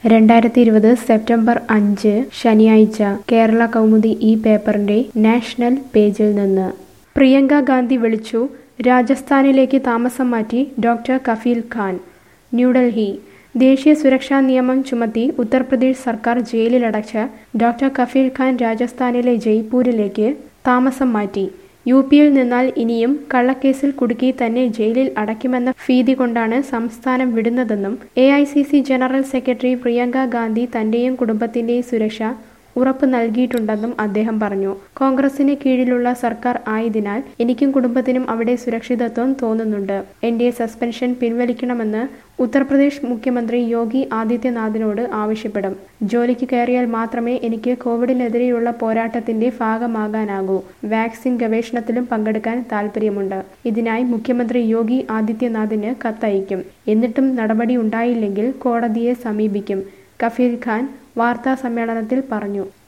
രണ്ടായിരത്തി ഇരുപത് സെപ്റ്റംബർ അഞ്ച് ശനിയാഴ്ച കേരള കൗമുദി ഈ പേപ്പറിന്റെ നാഷണൽ പേജിൽ നിന്ന് പ്രിയങ്ക ഗാന്ധി വിളിച്ചു രാജസ്ഥാനിലേക്ക് താമസം മാറ്റി ഡോക്ടർ കഫീൽ ഖാൻ ന്യൂഡൽഹി ദേശീയ സുരക്ഷാ നിയമം ചുമത്തി ഉത്തർപ്രദേശ് സർക്കാർ ജയിലിലടച്ച ഡോക്ടർ കഫീൽ ഖാൻ രാജസ്ഥാനിലെ ജയ്പൂരിലേക്ക് താമസം മാറ്റി യു പിയിൽ നിന്നാൽ ഇനിയും കള്ളക്കേസിൽ കുടുക്കി തന്നെ ജയിലിൽ അടയ്ക്കുമെന്ന ഭീതി കൊണ്ടാണ് സംസ്ഥാനം വിടുന്നതെന്നും A general secretary Priyanka Gandhi തന്റെയും കുടുംബത്തിന്റെയും സുരക്ഷ ഉറപ്പ് നൽകിയിട്ടുണ്ടെന്നും അദ്ദേഹം പറഞ്ഞു കോൺഗ്രസിന് കീഴിലുള്ള സർക്കാർ ആയതിനാൽ എനിക്കും കുടുംബത്തിനും അവിടെ സുരക്ഷിതത്വം തോന്നുന്നുണ്ട് എന്റെ സസ്പെൻഷൻ പിൻവലിക്കണമെന്ന് ഉത്തർപ്രദേശ് മുഖ്യമന്ത്രി യോഗി ആദിത്യനാഥിനോട് ആവശ്യപ്പെടും ജോലിക്ക് കയറിയാൽ മാത്രമേ എനിക്ക് കോവിഡിനെതിരെയുള്ള പോരാട്ടത്തിന്റെ ഭാഗമാകാനാകൂ വാക്സിൻ ഗവേഷണത്തിലും പങ്കെടുക്കാൻ താൽപ്പര്യമുണ്ട് ഇതിനായി മുഖ്യമന്ത്രി യോഗി ആദിത്യനാഥിന് കത്തയക്കും എന്നിട്ടും നടപടി ഉണ്ടായില്ലെങ്കിൽ കോടതിയെ സമീപിക്കും കഫീൽ ഖാൻ വാർത്താ സമ്മേളനത്തിൽ പറഞ്ഞു